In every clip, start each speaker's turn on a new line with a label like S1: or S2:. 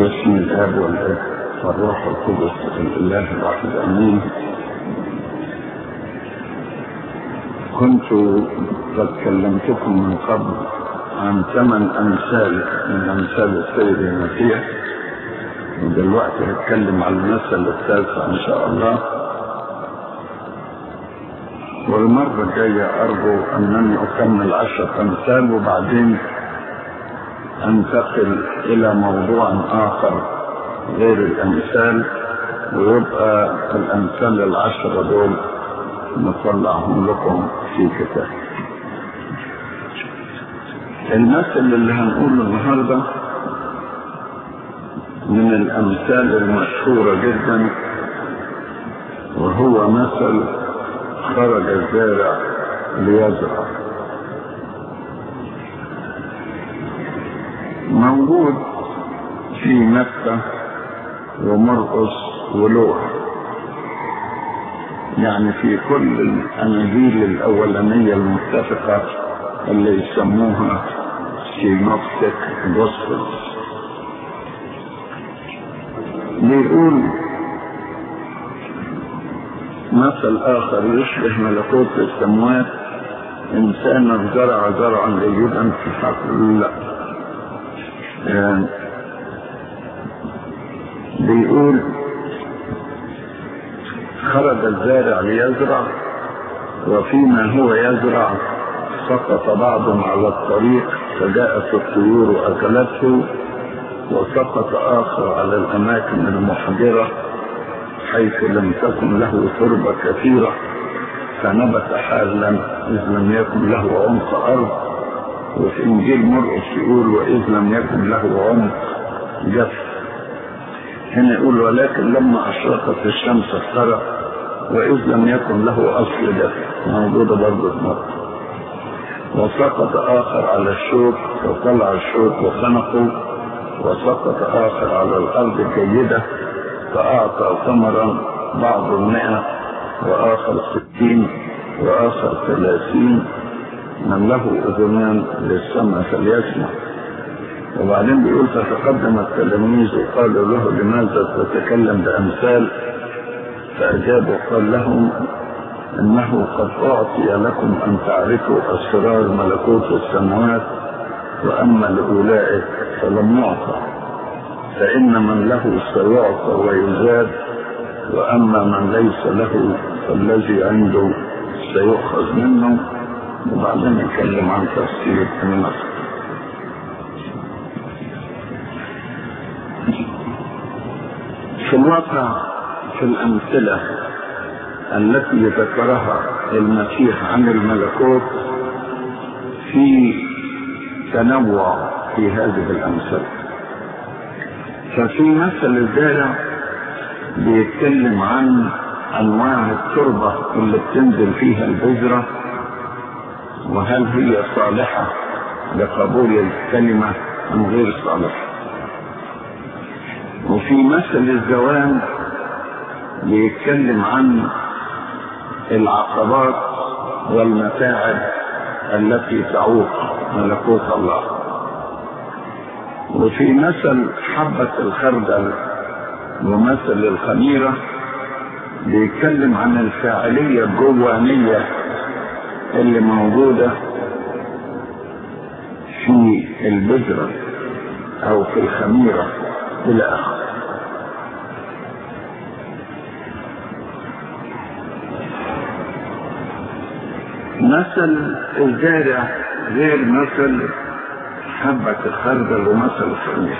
S1: باسم الاب والاب والروح القدس الاله الواحد امين كنت قد كلمتكم من قبل عن ثمان امثال من امثال السيد المسيح ودلوقتي هتكلم عن المثل التاسع ان شاء الله والمرة الجاية أرجو أنني أكمل عشرة أمثال وبعدين أنتقل إلى موضوع آخر غير الأمثال ويبقى الأمثال العشرة دول نطلعهم لكم في كتاب المثل اللي هنقوله النهاردة من الأمثال المشهورة جدا وهو مثل خرج الزارع ليزرع موجود في مكة ومرقس ولوح يعني في كل الأناجيل الأولانية المتفقة اللي يسموها سينوبتيك جوسبلز بيقول مثل آخر يشبه ملكوت السماوات إنسانا زرع زرعا جيدا في حقل لا يعني بيقول خرج الزارع ليزرع وفيما هو يزرع سقط بعض على الطريق فجاءت الطيور وأكلته وسقط آخر على الأماكن المحجرة حيث لم تكن له تربة كثيرة فنبت حالا إذ لم يكن له عمق أرض وفي إنجيل مرقس يقول وإذ لم يكن له عمق جف هنا يقول ولكن لما أشرقت الشمس اخترق وإذ لم يكن له أصل جف موجودة برضه في مرقس وسقط آخر على الشوك وطلع الشوك وخنقه وسقط آخر على الأرض الجيدة فأعطى ثمرا بعض المئة وآخر ستين وآخر ثلاثين من له أذنان للسمع فليسمع وبعدين بيقول فتقدم التلاميذ وقالوا له لماذا تتكلم بأمثال فأجاب وقال لهم إنه قد أعطي لكم أن تعرفوا أسرار ملكوت السماوات وأما لأولئك فلم يعطى فإن من له سيعطى ويزاد وأما من ليس له فالذي عنده سيؤخذ منه وبعدين نتكلم عن تفسير النصر في الواقع في الأمثلة التي ذكرها المسيح عن الملكوت في تنوع في هذه الأمثلة ففي مثل الزارع بيتكلم عن انواع التربه اللي بتنزل فيها البذره وهل هي صالحه لقبول الكلمه ام غير صالحه وفي مثل الزوال بيتكلم عن العقبات والمتاعب التي تعوق ملكوت الله وفي مثل حبة الخردل ومثل الخميرة بيتكلم عن الفاعلية الجوانية اللي موجودة في البذرة أو في الخميرة إلى آخره مثل الزارع غير مثل حبة الخردل ومثل الخمير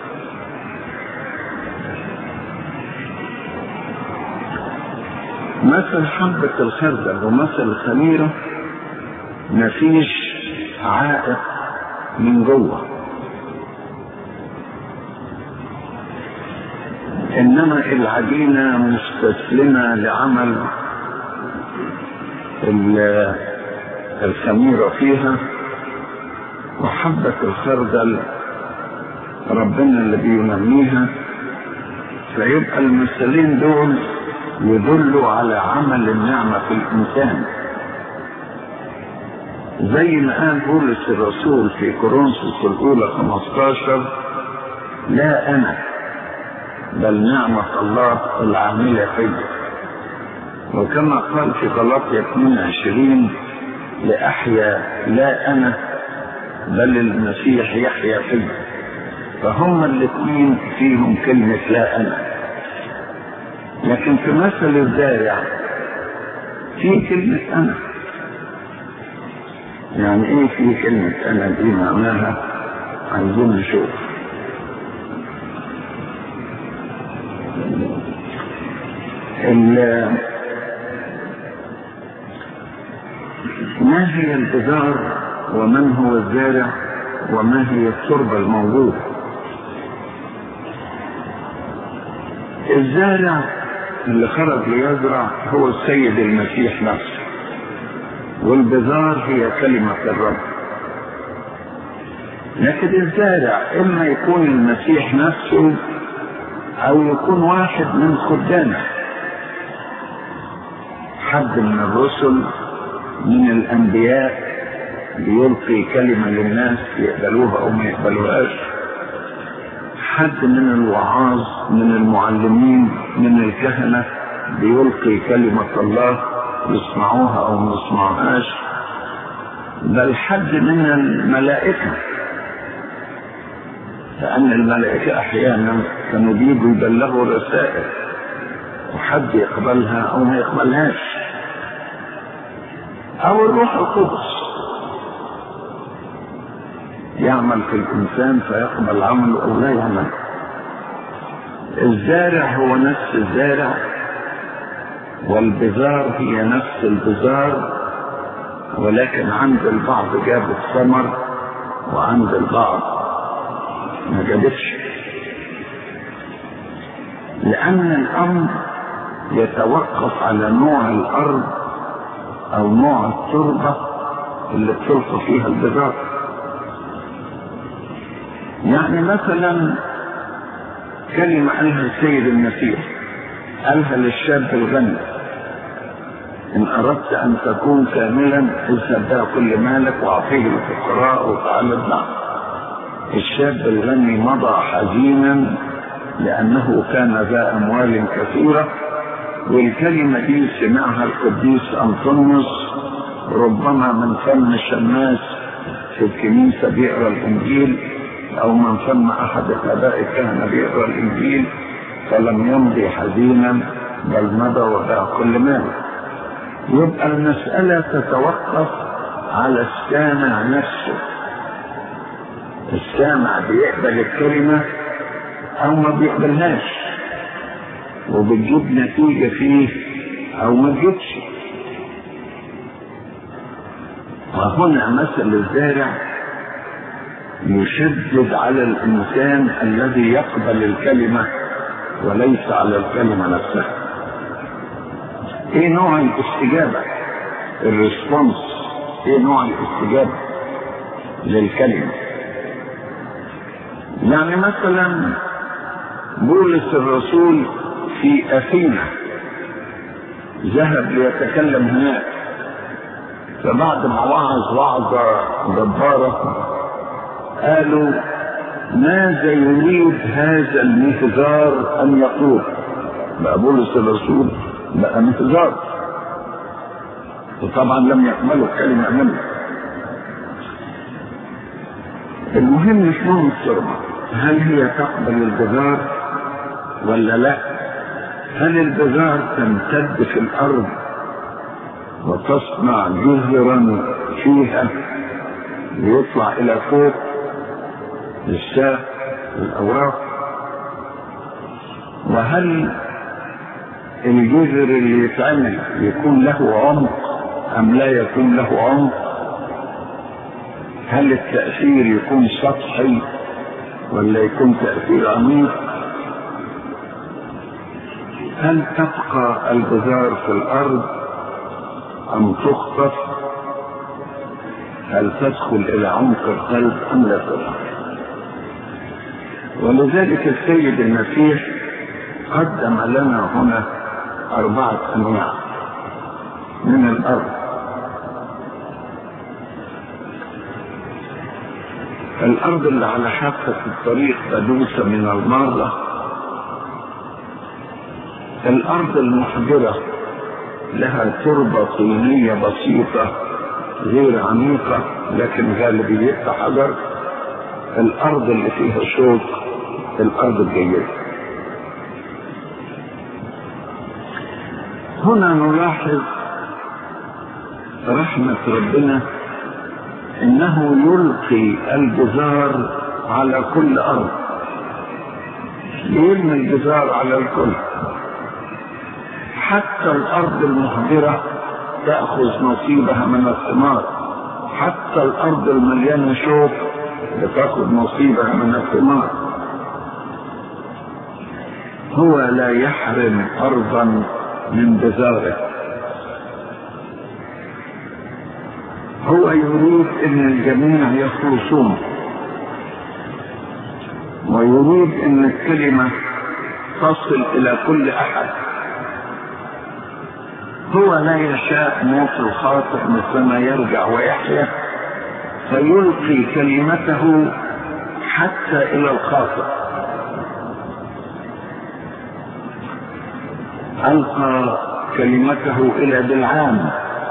S1: مثل حبة الخردل ومثل الخميرة مفيش عائق من جوه انما العجينة مستسلمة لعمل الخميرة فيها وحبة الخردل ربنا اللي بينميها فيبقى المثالين دول يدلوا على عمل النعمة في الإنسان زي ما قال بولس الرسول في كورنثوس الأولى 15 لا أنا بل نعمة الله العاملة فيه وكما قال في غلطية 22 لأحيا لا أنا بل المسيح يحيا فيه فهم الاثنين فيهم كلمة لا أنا لكن في مثل الزارع في كلمة أنا يعني إيه في كلمة أنا دي معناها عايزين نشوف ما هي البذار ومن هو الزارع وما هي التربة الموجودة الزارع اللي خرج ليزرع هو السيد المسيح نفسه والبذار هي كلمة الرب لكن الزارع إما يكون المسيح نفسه أو يكون واحد من خدامه حد من الرسل من الأنبياء بيلقي كلمة للناس يقبلوها أو ما يقبلوهاش حد من الوعاظ من المعلمين من الكهنة بيلقي كلمة الله يسمعوها أو ما يسمعوهاش بل حد من الملائكة لأن الملائكة أحيانا كانوا بيجوا يبلغوا رسائل وحد يقبلها أو ما يقبلهاش أو الروح القدس يعمل في الإنسان فيقبل عمله أو لا يعمل الزارع هو نفس الزارع والبذار هي نفس البذار ولكن عند البعض جابت ثمر وعند البعض ما جابتش لأن الأمر يتوقف على نوع الأرض أو نوع التربة اللي بتلقى فيها البذار يعني مثلا كلمة قالها السيد المسيح قالها للشاب الغني إن أردت أن تكون كاملا اذهب بها كل مالك وأعطيه الفقراء وتعال اتبع الشاب الغني مضى حزينا لأنه كان ذا أموال كثيرة والكلمة دي سمعها القديس أنطونيوس ربما من فم شماس في الكنيسة بيقرأ الإنجيل أو من فم أحد الآباء الكهنة بيقرأ الإنجيل فلم يمضي حزينا بل مضى وباع كل ماله يبقى المسألة تتوقف على السامع نفسه السامع بيقبل الكلمة أو ما بيقبلهاش وبتجيب نتيجة فيه أو ما تجيبش وهنا مثل الزارع يشدد على الإنسان الذي يقبل الكلمة وليس على الكلمة نفسها ايه نوع الاستجابة الريسبونس ايه نوع الاستجابة للكلمة يعني مثلا بولس الرسول في أثينا ذهب ليتكلم هناك فبعد ما وعظ وعظة جبارة قالوا ماذا يريد هذا المهزار أن يقول بقى بولس الرسول بقى مهزار وطبعا لم يقبلوا الكلمة منه المهم شلون التربة هل هي تقبل البذار ولا لا هل البذار تمتد في الأرض وتصنع جزرا فيها ليطلع إلى فوق للساق الأوراق وهل الجزر اللي يتعمل يكون له عمق أم لا يكون له عمق هل التأثير يكون سطحي ولا يكون تأثير عميق هل تبقى البذار في الأرض أم تخطف هل تدخل إلى عمق القلب أم لا تدخل ولذلك السيد المسيح قدم لنا هنا أربعة أنواع من الأرض الأرض اللي على حافة الطريق بدوسة من المارة الأرض المحجرة لها تربة طينية بسيطة غير عميقة لكن غالبيتها حجر الأرض اللي فيها شوك الأرض الجيدة هنا نلاحظ رحمة ربنا انه يلقي الجزار على كل ارض يرمي الجزار على الكل حتى الارض المهدرة تأخذ نصيبها من الثمار حتى الارض المليانة شوك بتاخذ نصيبها من الثمار هو لا يحرم ارضا من بزاره هو يريد ان الجميع يخلصون ويريد ان الكلمة تصل الى كل احد هو لا يشاء موت الخاطئ مثلما يرجع ويحيا فيلقي كلمته حتى الى الخاطئ القى كلمته الى بالعام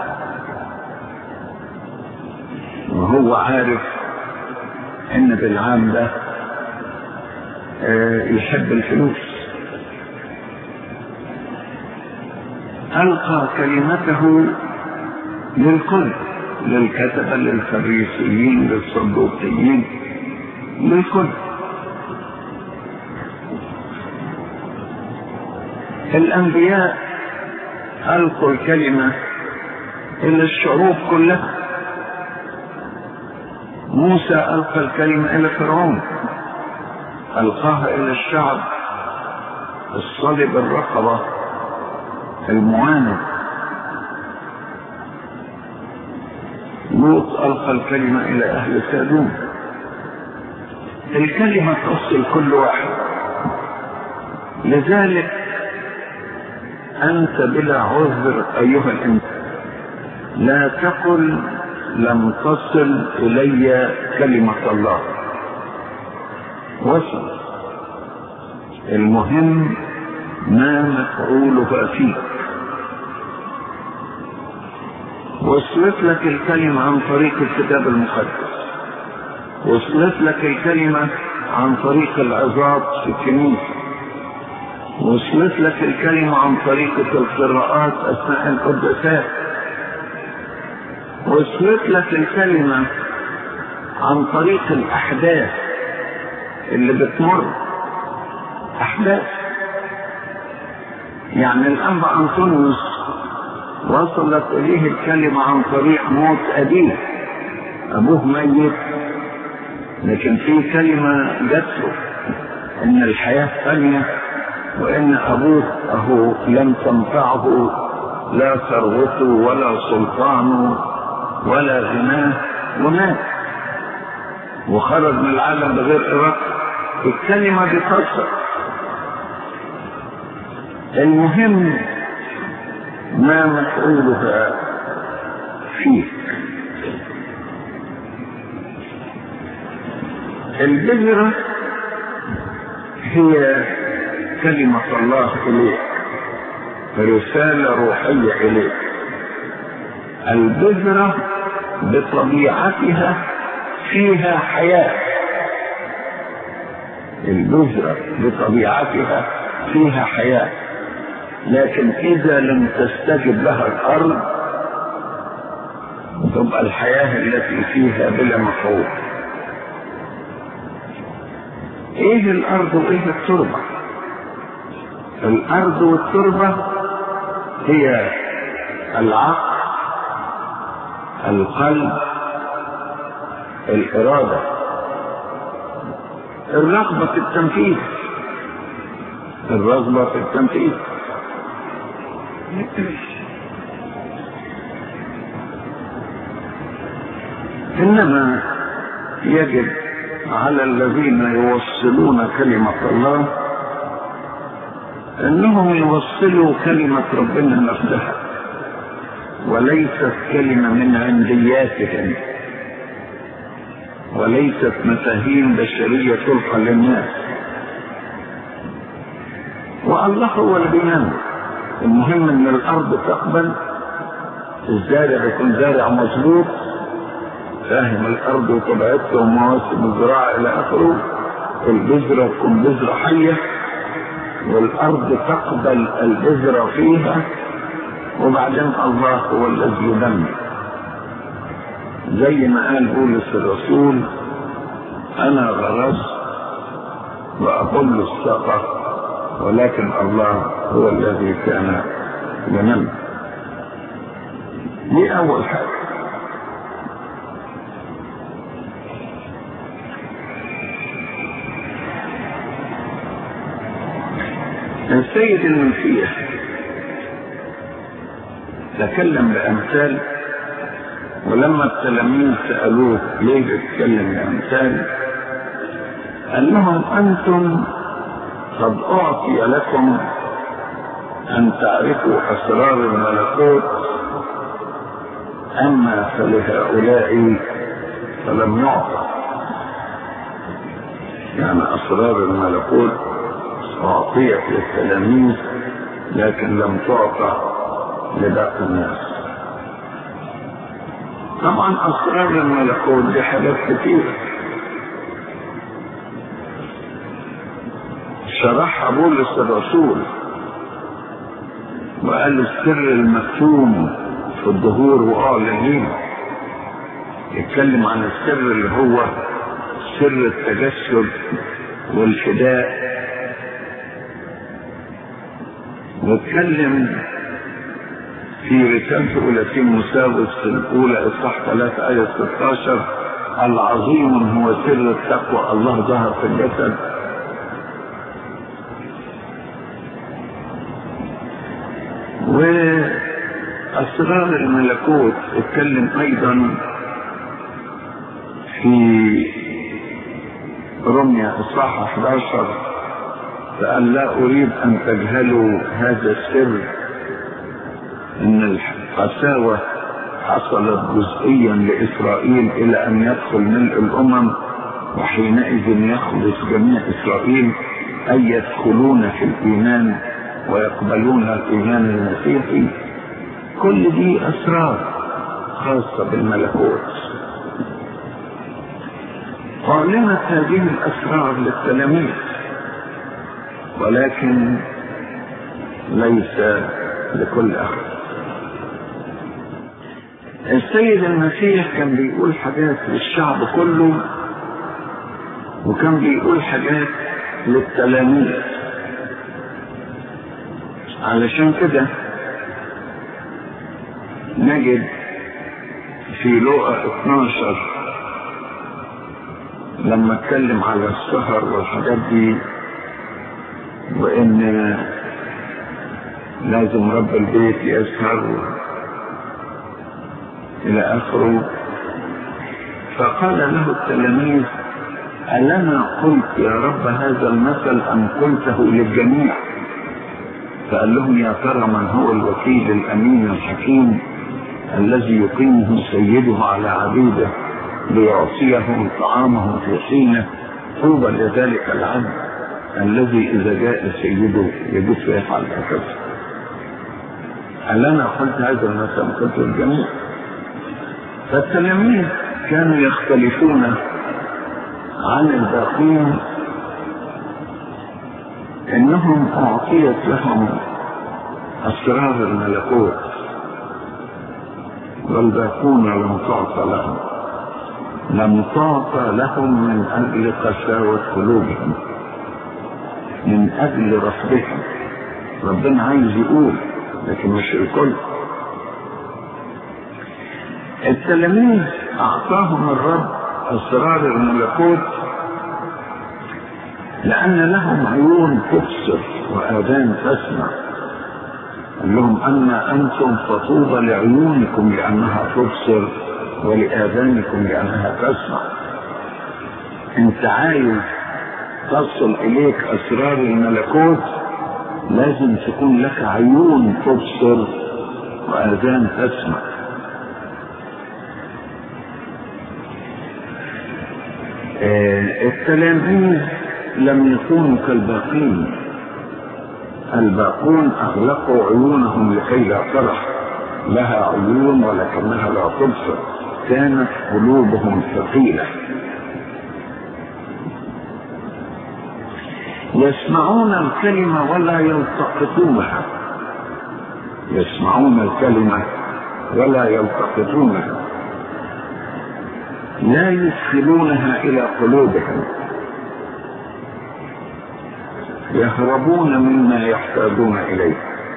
S1: وهو عارف ان بالعام ده يحب الفلوس ألقى كلمته للكل للكتبة للفريسيين للصدوقيين للكل الأنبياء ألقوا الكلمة إلى الشعوب كلها موسى ألقى الكلمة إلى فرعون ألقاها إلى الشعب الصلب الرقبة المعاند لوط ألقى الكلمة إلى أهل سادوم الكلمة تصل كل واحد لذلك أنت بلا عذر أيها الإنسان لا تقل لم تصل إلي كلمة الله وصل المهم ما مفعولها فيك وصلت لك الكلمة عن طريق الكتاب المقدس وصلت لك الكلمة عن طريق العظات في الكنيسة وصلت لك الكلمة عن طريقة القراءات أثناء القداسات وصلت لك الكلمة عن طريق الأحداث اللي بتمر أحداث يعني الأنبا أنطونيوس وصلت إليه الكلمة عن طريق موت أبيه أبوه ميت لكن في كلمة جات له إن الحياة ثانية وإن أبوه أهو لم تنفعه لا ثروته ولا سلطانه ولا غناه ومات وخرج من العالم بغير إرادته الكلمة بتصل المهم ما مفعولها فيك البذرة هي كلمة الله إليك رسالة روحية إليك البذرة بطبيعتها فيها حياة البذرة بطبيعتها فيها حياة لكن إذا لم تستجب لها الأرض تبقى الحياة التي فيها بلا مفعول ايه الارض وايه التربة الارض والتربة هي العقل القلب الارادة الرغبة في التنفيذ الرغبة في التنفيذ انما يجب على الذين يوصلون كلمة الله انهم يوصلوا كلمة ربنا نفسها وليست كلمة من عندياتهم وليست مفاهيم بشرية تلقى للناس والله هو اللي بينمي المهم ان الارض تقبل الزارع يكون زارع مظبوط فاهم الارض وطبيعتها ومواسم الزراعه الى اخره البذره تكون بذره حيه والارض تقبل البذره فيها وبعدين الله هو الذي ينمي زي ما قال بولس الرسول انا غرست واقل السقف ولكن الله هو الذي كان ينمي دي اول حاجه السيد المسيح تكلم بأمثال ولما التلاميذ سألوه ليه بتتكلم بأمثال قال لهم أنتم قد أعطي لكم أن تعرفوا أسرار الملكوت أما فلهؤلاء فلم يعطى يعني أسرار الملكوت أعطيت للتلاميذ لكن لم تعطى لباقي الناس طبعا أسرار الملكوت دي حاجات كتير شرحها بولس الرسول وقال السر المكتوم في الظهور وأعلن يتكلم عن السر اللي هو سر التجسد والفداء واتكلم في رسالته إلى تيموساوس الأولى إصحاح 3 آية 16 العظيم هو سر التقوى الله ظهر في الجسد وأسرار الملكوت اتكلم أيضا في رمية إصحاح 11 فقال لا أريد أن تجهلوا هذا السر ان القساوة حصلت جزئيا لاسرائيل الى ان يدخل ملء الامم وحينئذ يخلص جميع اسرائيل اي يدخلون في الايمان ويقبلون الايمان المسيحي كل دي اسرار خاصة بالملكوت أعلنت هذه الأسرار للتلاميذ ولكن ليس لكل أحد السيد المسيح كان بيقول حاجات للشعب كله وكان بيقول حاجات للتلاميذ علشان كده نجد في لوقا 12 لما اتكلم على السهر والحاجات دي وان لازم رب البيت يسهر إلى آخره فقال له التلاميذ ألنا قلت يا رب هذا المثل أم قلته للجميع فقال لهم يا ترى من هو الوكيل الأمين الحكيم الذي يقيمه سيده على عبيده ليعطيهم طعامهم في حينه طوبى لذلك العبد الذي إذا جاء سيده يجوز فيفعل هكذا هل أنا قلت هذا المثل قلت الجميع فالتلاميذ كانوا يختلفون عن الباقين انهم اعطيت لهم اسرار الملكوت والباقون لم تعطى لهم لم تعطى لهم من اجل قساوه قلوبهم من اجل رفضهم ربنا عايز يقول لكن مش الكل التلاميذ اعطاهم الرب اسرار الملكوت لان لهم عيون تبصر واذان تسمع قال لهم اما انتم فطوبى لعيونكم لانها تبصر ولاذانكم لانها تسمع انت عايز تصل اليك اسرار الملكوت لازم تكون لك عيون تبصر واذان تسمع التلاميذ لم يكونوا كالباقين الباقون أغلقوا عيونهم لكي لا ترى لها عيون ولكنها لا تبصر كانت قلوبهم ثقيلة يسمعون الكلمة ولا يلتقطونها يسمعون الكلمة ولا يلتقطونها لا يدخلونها إلى قلوبهم يهربون مما يحتاجون إليه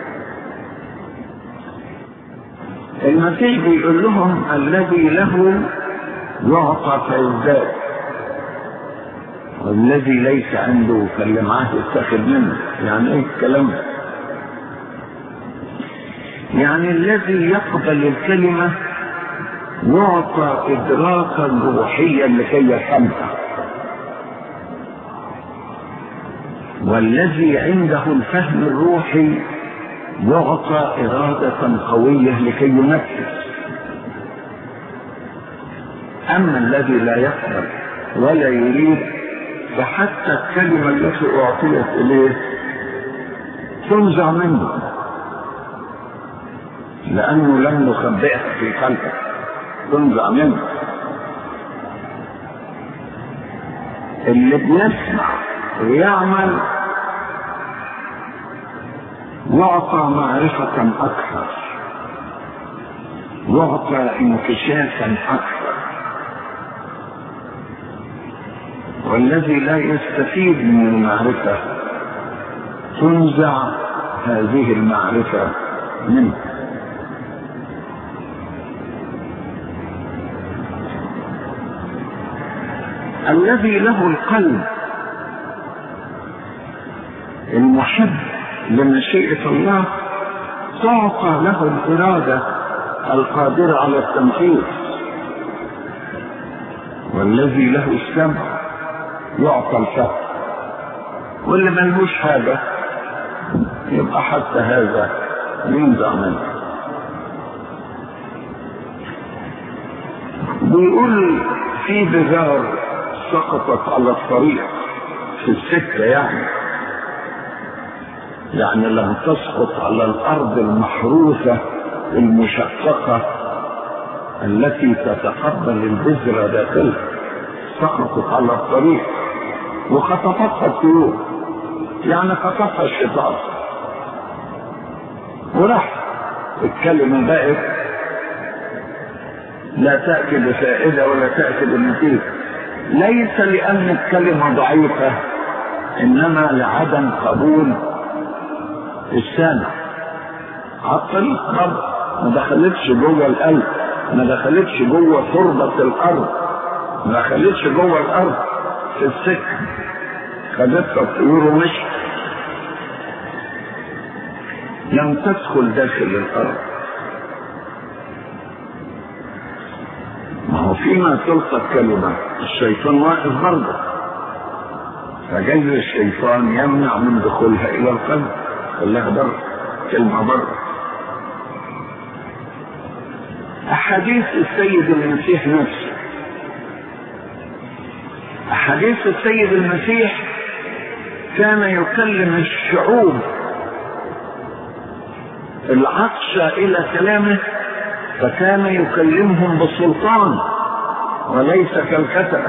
S1: المسيح بيقول لهم الذي له يعطى فيزداد والذي ليس عنده فاللي معاه يتخذ منه يعني ايه الكلام ده يعني الذي يقبل الكلمة يعطى إدراكا روحيا لكي يفهمها والذي عنده الفهم الروحي يعطى إرادة قوية لكي ينفذ أما الذي لا يقبل ولا يريد فحتى الكلمة التي أعطيت إليه تنزع منه لأنه لم يخبئها في قلبه تنزع منه اللي بيسمع ويعمل يعطى معرفة أكثر يعطى انكشافا أكثر والذي لا يستفيد من المعرفة تنزع هذه المعرفة منه الذي له القلب المحب لمشيئة الله تعطى له الإرادة القادرة على التنفيذ والذي له السمع يعطى الفهم واللي ملهوش حاجة يبقى حتى هذا ينزع منه بيقول في بذار سقطت على الطريق في السكة يعني يعني لم تسقط على الأرض المحروسة المشققة التي تتقبل البذرة داخلها سقطت على الطريق وخطفتها الطيور يعني خطفها الشيطان وراح الكلمة بقت لا تأتي بفائدة ولا تأتي بنتيجة ليس لأن الكلمة ضعيفة إنما لعدم قبول السامع على الطريق برضه ما دخلتش جوه القلب ما دخلتش جوه تربة الأرض ما دخلتش جوه الأرض في السكة خدتها الطيور ومشت لم تدخل داخل الأرض ما هو فيما تلقى الكلمة الشيطان واقف برضه فجاز الشيطان يمنع من دخولها إلى القلب خلاها بره كلمة بره أحاديث السيد المسيح نفسه أحاديث السيد المسيح كان يكلم الشعوب العطشة إلى كلامه فكان يكلمهم بالسلطان وليس كالكتبة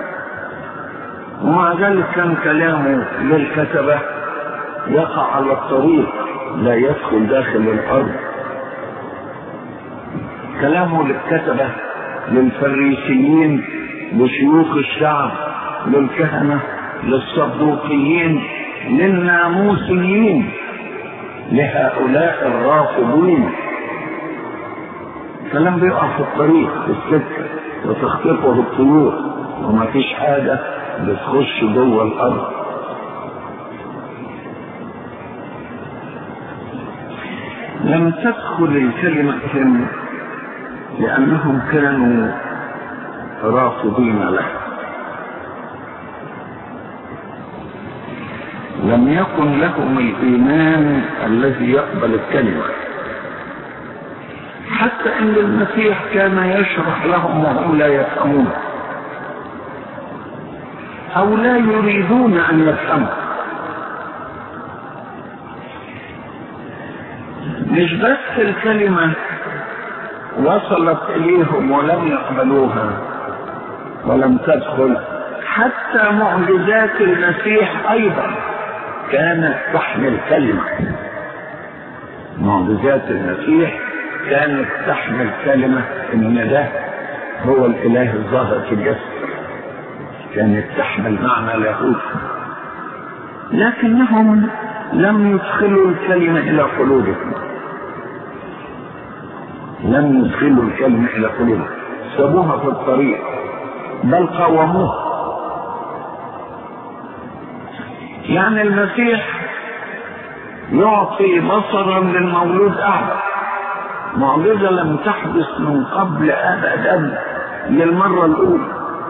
S1: ومع ذلك كان كلامه للكتبة يقع على الطريق لا يدخل داخل الأرض كلامه للكتبة للفريسيين لشيوخ الشعب للكهنة للصدوقيين للناموسيين لهؤلاء الرافضين كلام بيقع في الطريق في السكة وتخطفه الطيور وما فيش حاجة بتخش جوه الأرض لم تدخل الكلمة هم لأنهم كانوا رافضين له لم يكن لهم الإيمان الذي يقبل الكلمة حتى ان المسيح كان يشرح لهم وهم لا يفهمون او لا يريدون ان يفهموا مش بس الكلمة وصلت إليهم ولم يقبلوها ولم تدخل حتى معجزات المسيح أيضا كانت تحمل كلمة معجزات المسيح كانت تحمل كلمة إن ده هو الإله الظاهر في الجسد كانت تحمل معنى لاهوت لكنهم لم يدخلوا الكلمة إلى قلوبهم لم يدخلوا الكلمة إلى قلوبهم سابوها في الطريق بل قاوموها يعني المسيح يعطي بصرا للمولود أعمى معجزة لم تحدث من قبل أبدا للمرة الأولى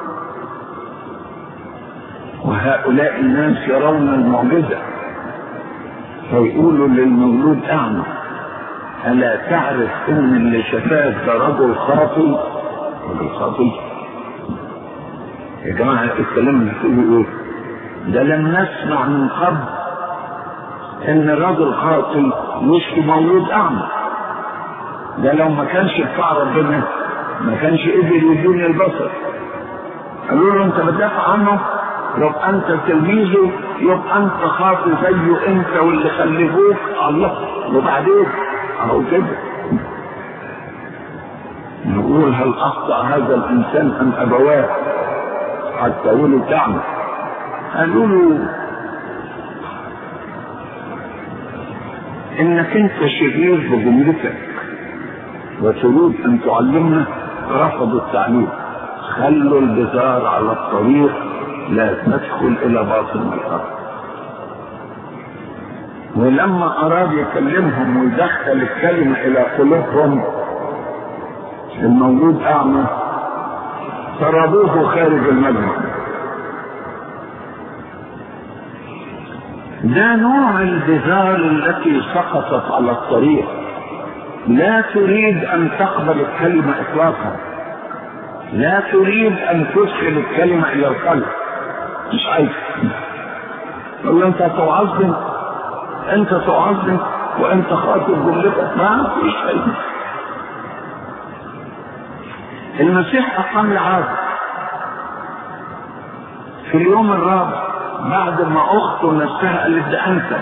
S1: وهؤلاء الناس يرون المعجزة فيقولوا للمولود أعمى ألا تعرف إن اللي شفاك ده رجل خاطي رجل خاطي يا جماعة الكلام اللي بتقولوا إيه ده لم نسمع من قبل إن الرجل خاطي مش مولود أعمى ده لو ما كانش بتاع ربنا ما كانش قدر يدوني البصر قالوا له انت بتدافع عنه يبقى انت تلميذه يبقى انت خاطي زيه انت واللي خلفوك الله وبعدين اهو كده نقول هل اخطا هذا الانسان ام ابواه حتى ولد تعمل قالوا له انك انت شرير بجملتك وتريد ان تعلمنا رفضوا التعليم خلوا البزار على الطريق لا تدخل الى باطن الارض ولما اراد يكلمهم ويدخل الكلمه الى قلوبهم المولود اعمى طردوه خارج المجمع ده نوع البذار التي سقطت على الطريق لا تريد ان تقبل الكلمه اطلاقا لا تريد ان تدخل الكلمه الى القلب مش عايز تقول انت توعظني انت توعظني وانت خاطب جملتك ما فيش فايده المسيح اقام العاد في اليوم الرابع بعد ما اخته نفسها قالت ده انت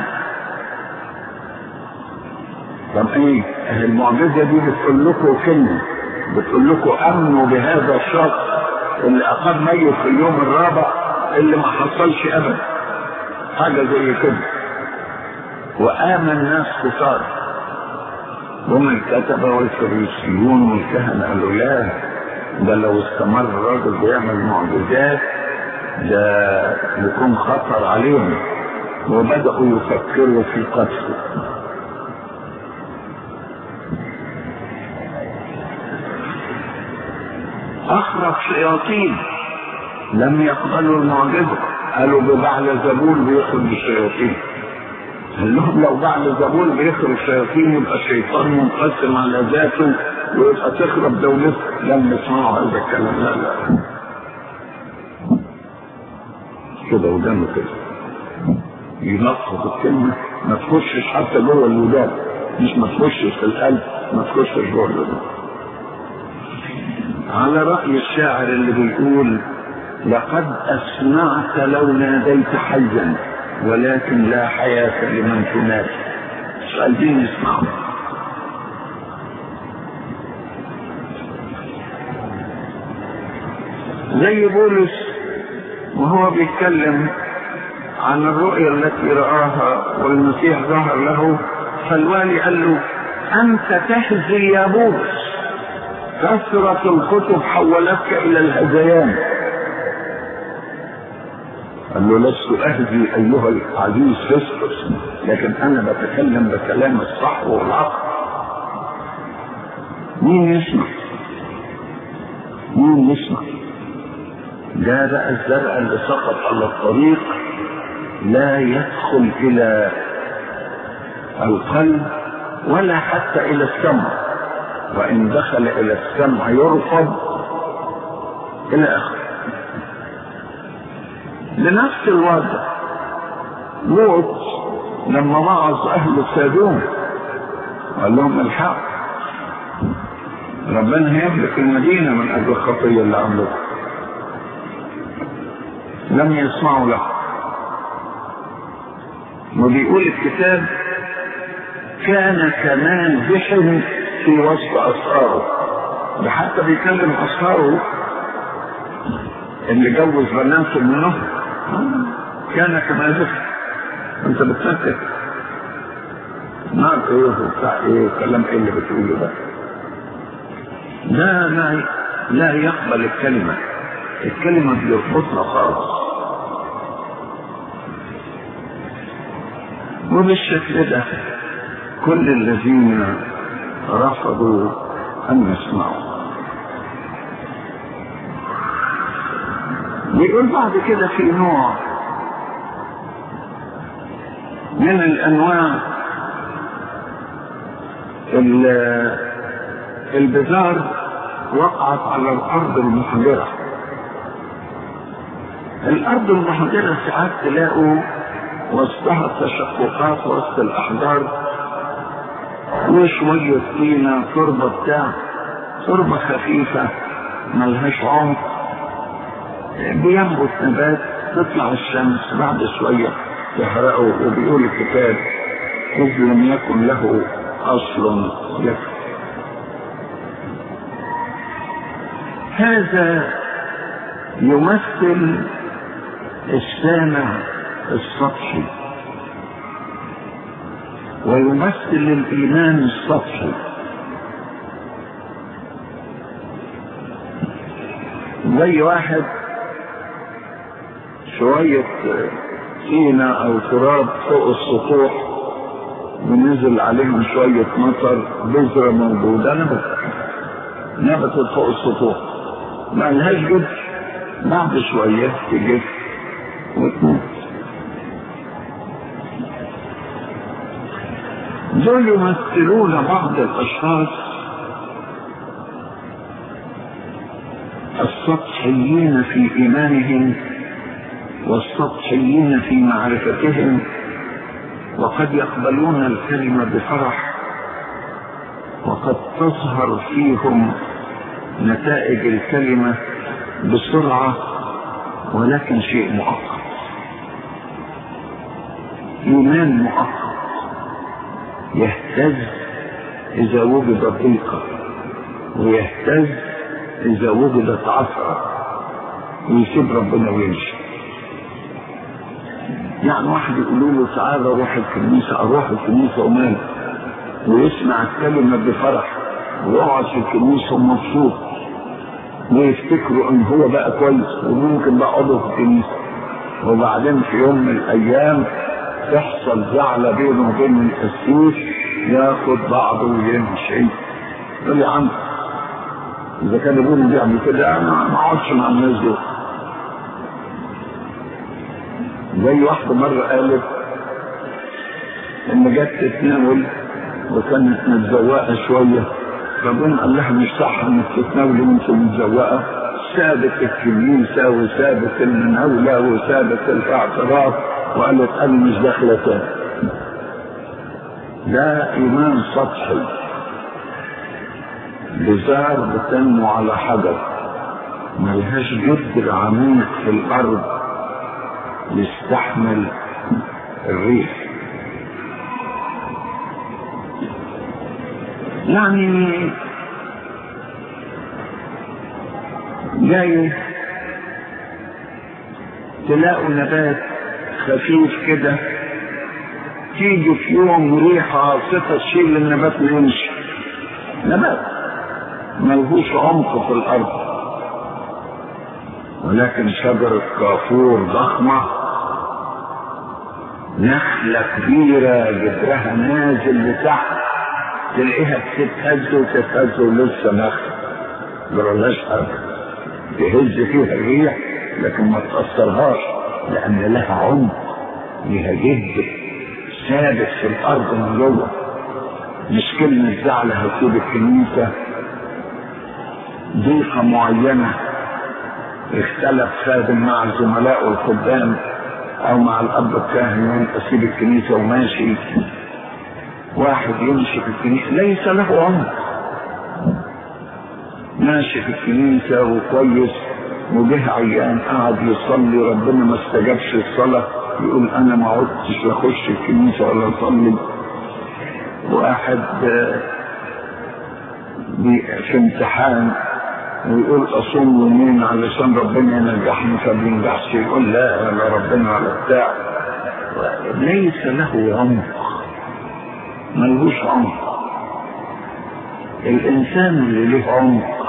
S1: طب ايه المعجزه دي بتقول لكم كلمه بتقول لكم امنوا بهذا الشخص اللي اقام ميت في اليوم الرابع اللي ما حصلش ابدا حاجه زي كده وامن الناس كتار هم الكتبه والفريسيون والكهنه قالوا لا ده لو استمر الراجل بيعمل معجزات ده يكون خطر عليهم وبدأوا يفكروا في قتله أخرج شياطين لم يقبلوا المعجزة قالوا ببعل زبول بيخرج الشياطين قال لهم لو بعل زبول بيخرج الشياطين يبقى الشيطان منقسم على ذاته ويبقى تخرب دولته لم يسمعوا هذا الكلام لا لا كده ودانه كده ينقص الكلمة ما تخشش حتى جوه الودان مش ما تخشش في القلب ما تخشش جوه الودان على رأي الشاعر اللي بيقول لقد أسمعت لو ناديت حيا ولكن لا حياة لمن تنادي مش عايزين يسمعوا زي بولس وهو بيتكلم عن الرؤيا التي رآها والمسيح ظهر له فالوالي قال له أنت تهزي يا بولس كثرة الكتب حولتك إلى الهذيان قال له لست أهزي أيها العزيز فيستوس لكن أنا بتكلم بكلام الصح والعقل مين يسمع؟ مين يسمع؟ ده بقى الزرع اللي سقط على الطريق لا يدخل الى القلب ولا حتى الى السمع وان دخل الى السمع يرفض الى اخره لنفس الوضع لوط لما وعظ اهل سادوم قال لهم الحق ربنا هيملك المدينة من أجل الخطية اللي عملوها لم يسمعوا له وبيقول الكتاب كان كمان بحن في وسط أسراره ده حتى بيكلم أسراره اللي جوز بناته منه كان كمان بحن انت بتفكر نار ايه وبتاع ايه وكلام ايه اللي بتقوله ده لا لا لا يقبل الكلمة الكلمة بيرفضها خالص وبالشكل ده كل الذين رفضوا أن يسمعوا بيقول بعد كده في نوع من الأنواع البذار وقعت على الأرض المحجرة الأرض المحجرة ساعات تلاقوا وسطها تشققات وسط الأحجار وشوية طينة تربة بتاع تربة خفيفة ملهاش عمق بينبت نبات تطلع الشمس بعد شوية تحرقه وبيقول الكتاب إذ لم يكن له أصل يكفي هذا يمثل السامع السطحي ويمثل الإيمان السطحي زي واحد شوية طينة أو تراب فوق السطوح ونزل عليهم شوية مطر بذرة موجودة نبت نبتت فوق السطوح ما لهاش جد بعد شوية تجف وتموت دول يمثلون بعض الأشخاص السطحيين في إيمانهم والسطحيين في معرفتهم وقد يقبلون الكلمة بفرح وقد تظهر فيهم نتائج الكلمة بسرعة ولكن شيء مؤقت إيمان مؤقت يهتز إذا وجد ضيقة ويهتز إذا وجدت عثرة ويسيب ربنا ويمشي يعني واحد يقولوا له تعالى روح الكنيسة أروح الكنيسة ومال ويسمع الكلمة بفرح ويقعد في الكنيسة ومبسوط ويفتكروا ان هو بقى كويس وممكن بقى عضو في الكنيسة وبعدين في يوم من الايام تحصل زعلة بينه وبين القسيس ياخد بعضه ويمشي يقول يا عم اذا كان ابونا بيعمل كده انا ما اقعدش مع الناس دول زي واحدة مرة قالت ان جت تتناول وكانت متزوقة شوية ربنا قال لها مش صح انك تتناولي وانت متزوقة سابت الكنيسة وسابت المناولة وسابت الاعتراف وقالت انا مش داخلة تاني ده ايمان سطحي بزار بتنمو على حجر ملهاش جذر عميق في الارض يستحمل الريح يعني جاي تلاقوا نبات خفيف كده تيجي في يوم ريحة عاصفة تشيل النبات ويمشي نبات ملهوش عمق في الأرض ولكن شجرة كافور ضخمة نخلة كبيرة جدرها نازل لتحت تلاقيها بتتهز وتتهز ولسه نخلة جرالهاش حاجة تهز فيها الريح لكن ما تأثرهاش لأن لها عمق لها جد ثابت في الأرض من جوه مش كلمة زعل هتسيب الكنيسة ضيقة معينة اختلف خادم مع الزملاء والخدام او مع الاب الكاهن وانت اسيب الكنيسه وماشي واحد يمشي في الكنيسة ليس له عمر ماشي في الكنيسة وكويس وجه عيان قعد يصلي ربنا ما استجابش الصلاة يقول أنا ما عدتش أخش الكنيسة ولا أصلي واحد في امتحان ويقول أصوم يومين علشان ربنا ينجحني فبينجحش يقول لا ولا ربنا ولا بتاع ليس له عمق ملهوش عمق الإنسان اللي له عمق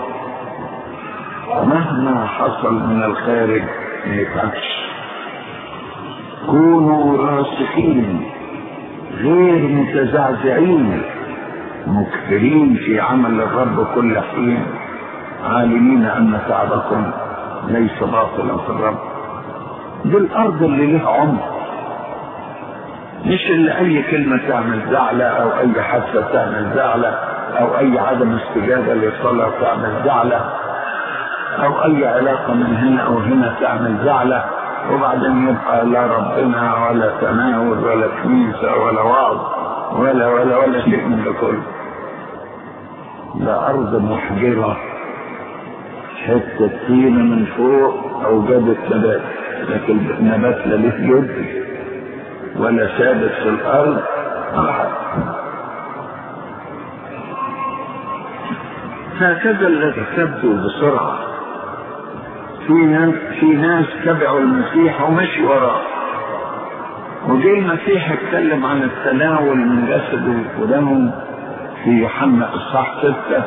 S1: مهما حصل من الخارج ما يتعبش كونوا راسخين غير متزعزعين مكثرين في عمل الرب كل حين عالمين ان تعبكم ليس باطلا في الرب دي الارض اللي لها عمق مش اللي اي كلمه تعمل زعله او اي حادثه تعمل زعله او اي عدم استجابه للصلاه تعمل زعله او اي علاقه من هنا او هنا تعمل زعله وبعدين يبقى لا ربنا ولا تناول ولا كنيسه ولا وعظ ولا ولا ولا شيء من ده كله ده ارض محجره حته طينه من فوق اوجدت نبات لكن النبات لا له جد ولا ثابت في الارض احد هكذا الذي تبدو بسرعه في ناس في ناس تبعوا المسيح ومشي وراه وجه المسيح اتكلم عن التناول من جسده ودمه في يوحنا اصحاح ستة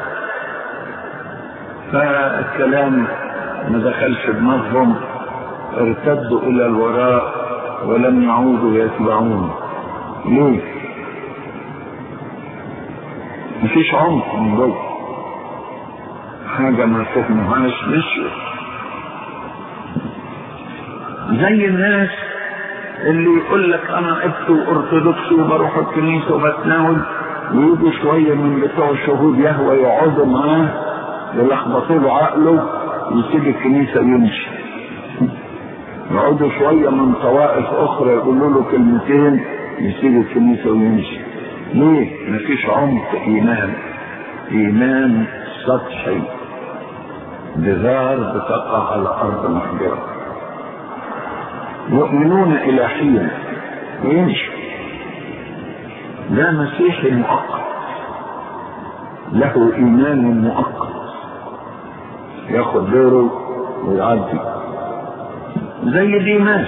S1: فالكلام ما دخلش دماغهم ارتدوا الى الوراء ولم يعودوا يتبعون ليه؟ مفيش عمق من جوه حاجة ما فهموهاش مشوا زي الناس اللي يقول لك انا ابت ارثوذكسي وبروح الكنيسه وبتناول ويجوا شويه من بتوع الشهود يهوى يقعدوا معاه يلخبطوا له عقله يسيب الكنيسه ويمشي يقعدوا شويه من طوائف اخرى يقولوا له كلمتين يسيب الكنيسه ويمشي ليه؟ مفيش عمق ايمان ايمان سطحي بذار بتقع على ارض محجره يؤمنون الى حين ويمشوا ده مسيحي مؤقت له ايمان مؤقت ياخد دوره ويعدي زي ديماس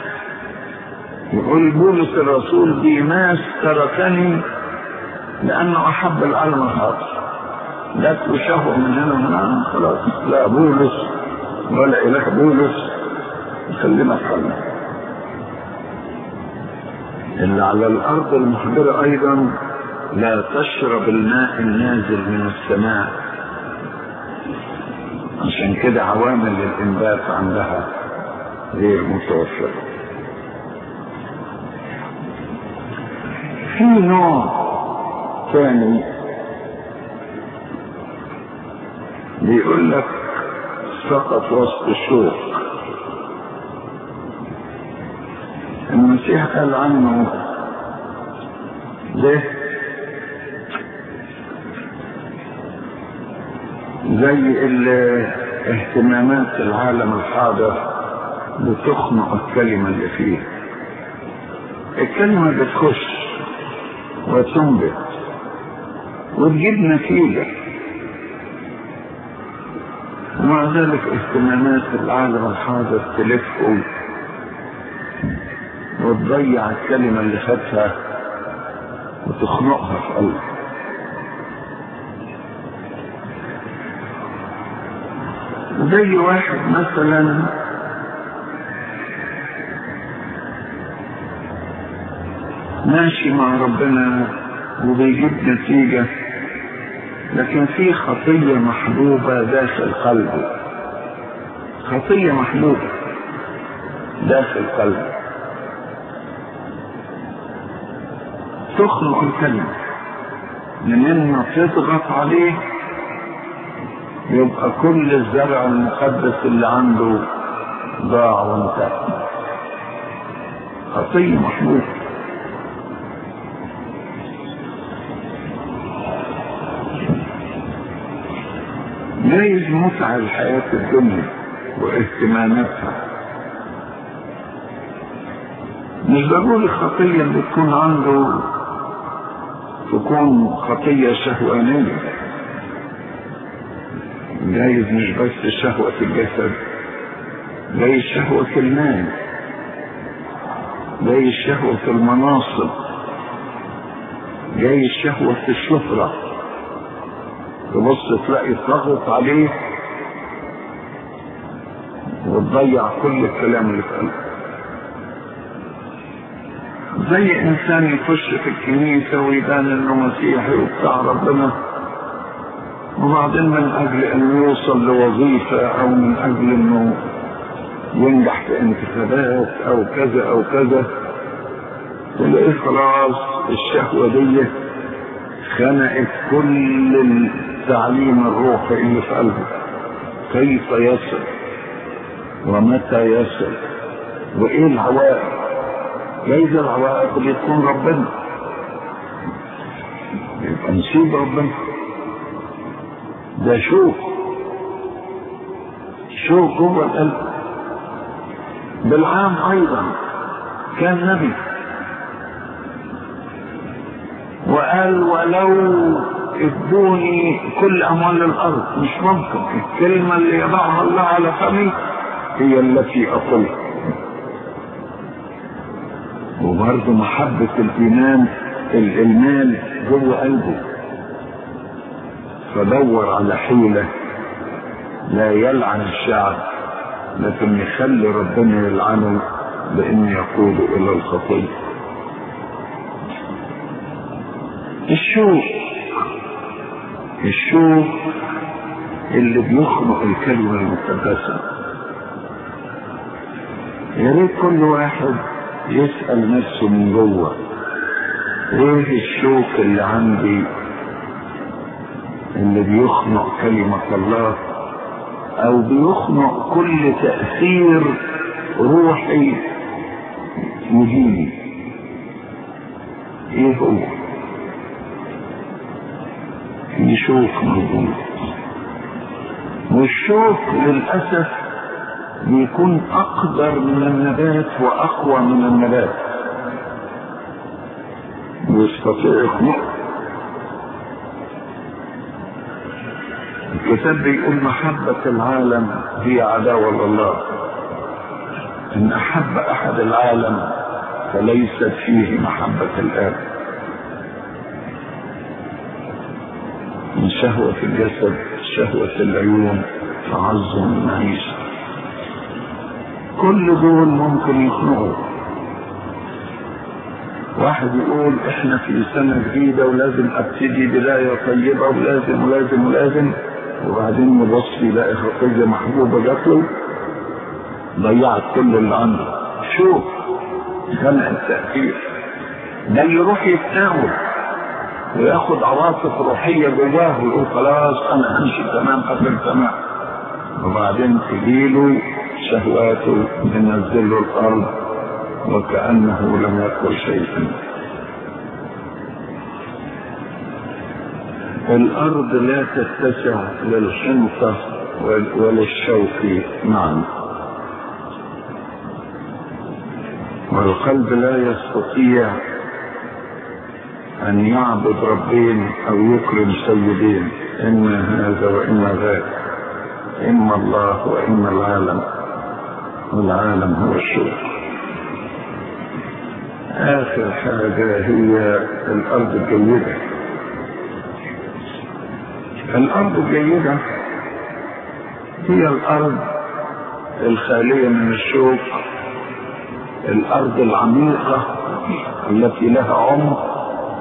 S1: يقول بولس الرسول ديماس تركني لانه احب العالم الحاضر لا تشهوا من هنا ومن هنا خلاص لا بولس ولا اله بولس خلينا في حالنا اللي على الارض المحجرة ايضا لا تشرب الماء النازل من السماء عشان كده عوامل الانبات عندها غير متوفرة في نوع ثاني بيقول لك سقط وسط الشوق المسيح قال عنه ليه زي اهتمامات العالم الحاضر بتخنق الكلمة اللي فيه الكلمة بتخش وتنبت وتجيب نتيجة ومع ذلك اهتمامات العالم الحاضر تلفه وتضيع الكلمة اللي خدها وتخنقها في قلبه زي واحد مثلا ماشي مع ربنا وبيجيب نتيجة لكن في خطية محبوبة داخل قلبه خطية محبوبة داخل قلبه تخنق الكلمة لأن تضغط عليه يبقى كل الزرع المقدس اللي عنده ضاع وانتهى خطية محبوبة جايز متعة الحياة الدنيا واهتماماتها مش ضروري الخطية اللي تكون عنده تكون خطية شهوانية جايز مش بس شهوة الجسد جايز شهوة المال جايز شهوة المناصب جايز شهوة الشهرة تبص تلاقي تضغط عليه وتضيع كل الكلام اللي في قلبه زي انسان يخش في الكنيسة ويبان انه مسيحي وبتاع ربنا وبعدين من اجل انه يوصل لوظيفة او من اجل انه ينجح في انتخابات او كذا او كذا تلاقيه خلاص الشهوة دي خنقت كل التعليم الروحي اللي في قلبه كيف يصل ومتى يصل وايه العوائق جايز العوائق اللي تكون ربنا يبقى نسيب ربنا ده شوق شوق جوه القلب بالعام ايضا كان نبي وقال ولو ادوني كل اموال الارض مش ممكن الكلمه اللي يضعها الله على فمي هي التي اقولها وبرضه محبة الإيمان المال جوه قلبه فدور على حيلة لا يلعن الشعب لكن يخلي ربنا يلعنه بأن يقود إلى الخطية الشوق الشوق اللي بيخنق الكلمة المقدسة يا ريت كل واحد يسأل نفسه من جوه ايه الشوك اللي عندي اللي بيخنق كلمة الله او بيخنق كل تأثير روحي يجيني ايه هو في شوك موجود والشوك للأسف بيكون أقدر من النبات وأقوى من النبات ويستطيع يخنق الكتاب بيقول محبة العالم هي عداوة لله إن أحب أحد العالم فليست فيه محبة الآب من شهوة الجسد شهوة العيون تعظم المعيشة كل دول ممكن يخنقوا واحد يقول احنا في سنة جديدة ولازم ابتدي بداية طيبة ولازم ولازم ولازم وبعدين يبص يلاقي خطية محبوبة جات له ضيعت كل اللي عنده شوف خلق التأثير ده يروح يتناول وياخد عواطف روحية جواه ويقول خلاص انا همشي تمام قبل تمام وبعدين تجيله شهواته تنزل له الارض وكأنه لم يقل شيئا الارض لا تتسع للحنطة وللشوك معا والقلب لا يستطيع ان يعبد ربين او يكرم سيدين اما هذا واما ذاك اما الله واما العالم والعالم هو الشرك اخر حاجة هي الارض الجيدة الارض الجيدة هي الارض الخالية من الشوك الارض العميقة التي لها عمق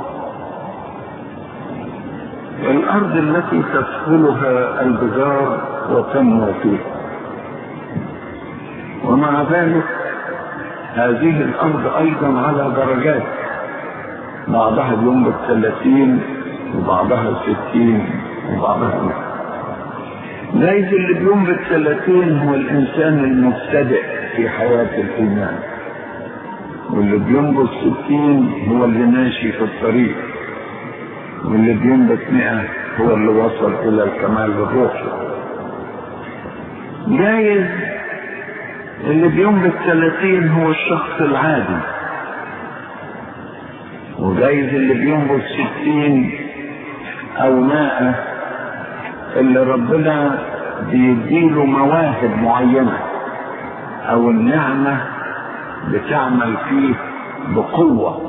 S1: الارض التي تدخلها البذار وتنمو فيها ومع ذلك هذه الارض ايضا على درجات بعضها بينبت ثلاثين وبعضها ستين وبعضها مئة جايز اللي بينبت ثلاثين هو الانسان المبتدئ في حياة الايمان واللي بينبت ستين هو اللي ماشي في الطريق واللي بينبت مئة هو اللي وصل الى الكمال الروحي جايز اللي بينبت 30 هو الشخص العادي وجايز اللي بينبت 60 او 100 اللي ربنا بيديله مواهب معينة او النعمة بتعمل فيه بقوة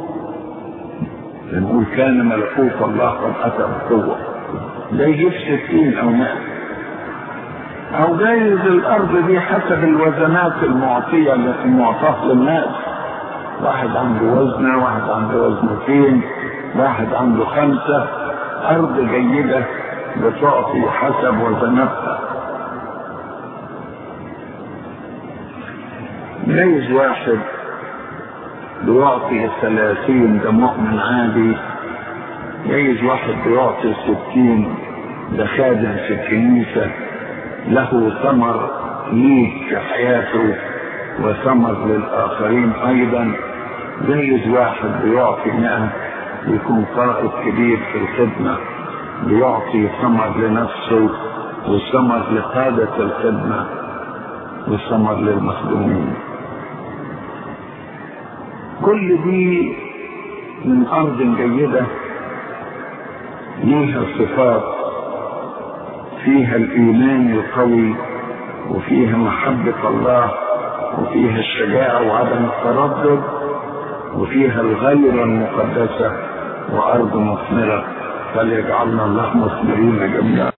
S1: نقول كان ملكوت الله قد اتى بقوة ده يجيب 60 او 100 او جايز الارض دي حسب الوزنات المعطية المعطاة للناس واحد عنده وزنة واحد عنده وزنتين واحد عنده خمسة ارض جيدة بتعطي حسب وزناتها جايز واحد بيعطي الثلاثين ده مؤمن عادي جايز واحد بيعطي الستين ده خادم في الكنيسة له ثمر ليك في حياته وثمر للآخرين أيضا جايز واحد بيعطي مئة يكون قائد كبير في الخدمة بيعطي ثمر لنفسه وثمر لقادة الخدمة وثمر للمخدومين كل دي من أرض جيدة ليها صفات فيها الإيمان القوي وفيها محبة الله وفيها الشجاعة وعدم التردد وفيها الغيرة المقدسة وأرض مثمرة فليجعلنا الله مثمرين جميعا